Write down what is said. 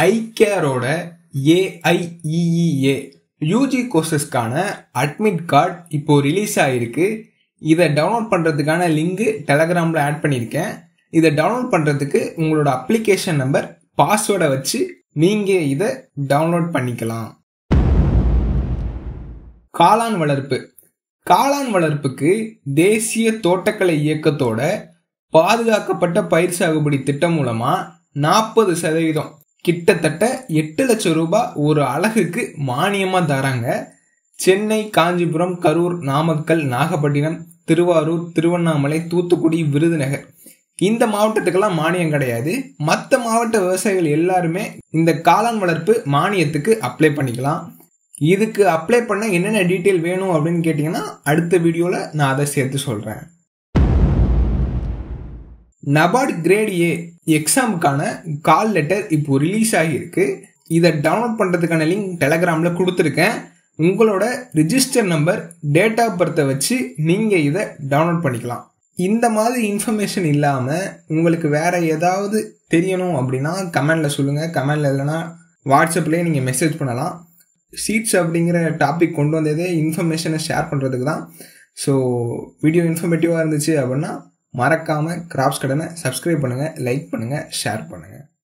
ஐகேரோட AIEEA UG கோர்சஸ்க்கான admit card இப்போ release ஆகிருக்கு இதை டவுன்லோட் பண்ணுறதுக்கான லிங்கு டெலகிராமில் ஆட் பண்ணியிருக்கேன் இதை டவுன்லோட் பண்ணுறதுக்கு உங்களோட அப்ளிகேஷன் நம்பர் பாஸ்வேர்டை வச்சு நீங்கள் இதை டவுன்லோட் பண்ணிக்கலாம் காளான் வளர்ப்பு காளான் வளர்ப்புக்கு தேசிய தோட்டக்கலை இயக்கத்தோட பாதுகாக்கப்பட்ட பயிர் சாகுபடி திட்டம் மூலமா நாற்பது சதவீதம் கிட்டத்தட்ட எட்டு லட்சம் ரூபாய் ஒரு அலகுக்கு மானியமா தராங்க சென்னை காஞ்சிபுரம் கரூர் நாமக்கல் நாகப்பட்டினம் திருவாரூர் திருவண்ணாமலை தூத்துக்குடி விருதுநகர் இந்த மாவட்டத்துக்கெல்லாம் மானியம் கிடையாது மற்ற மாவட்ட விவசாயிகள் எல்லாருமே இந்த காளான் வளர்ப்பு மானியத்துக்கு அப்ளை பண்ணிக்கலாம் இதுக்கு அப்ளை பண்ண என்னென்ன டீட்டெயில் வேணும் அப்படின்னு கேட்டிங்கன்னா அடுத்த வீடியோவில் நான் அதை சேர்த்து சொல்கிறேன் நபார்ட் கிரேட் ஏ எக்ஸாமுக்கான கால் லெட்டர் இப்போ ரிலீஸ் ஆகியிருக்கு இதை டவுன்லோட் பண்ணுறதுக்கான லிங்க் டெலகிராமில் கொடுத்துருக்கேன் உங்களோட ரிஜிஸ்டர் நம்பர் டேட் ஆஃப் பர்த்தை வச்சு நீங்கள் இதை டவுன்லோட் பண்ணிக்கலாம் இந்த மாதிரி இன்ஃபர்மேஷன் இல்லாமல் உங்களுக்கு வேற ஏதாவது தெரியணும் அப்படின்னா கமெண்டில் சொல்லுங்கள் கமெண்டில் இல்லைன்னா வாட்ஸ்அப்லேயே நீங்கள் மெசேஜ் பண்ணலாம் சீட்ஸ் அப்படிங்கிற டாபிக் கொண்டு வந்ததே இன்ஃபர்மேஷனை ஷேர் பண்ணுறதுக்கு தான் ஸோ வீடியோ இன்ஃபர்மேட்டிவாக இருந்துச்சு அப்படின்னா மறக்காமல் கிராப்ஸ் கடனை சப்ஸ்கிரைப் பண்ணுங்கள் லைக் பண்ணுங்கள் ஷேர் பண்ணுங்கள்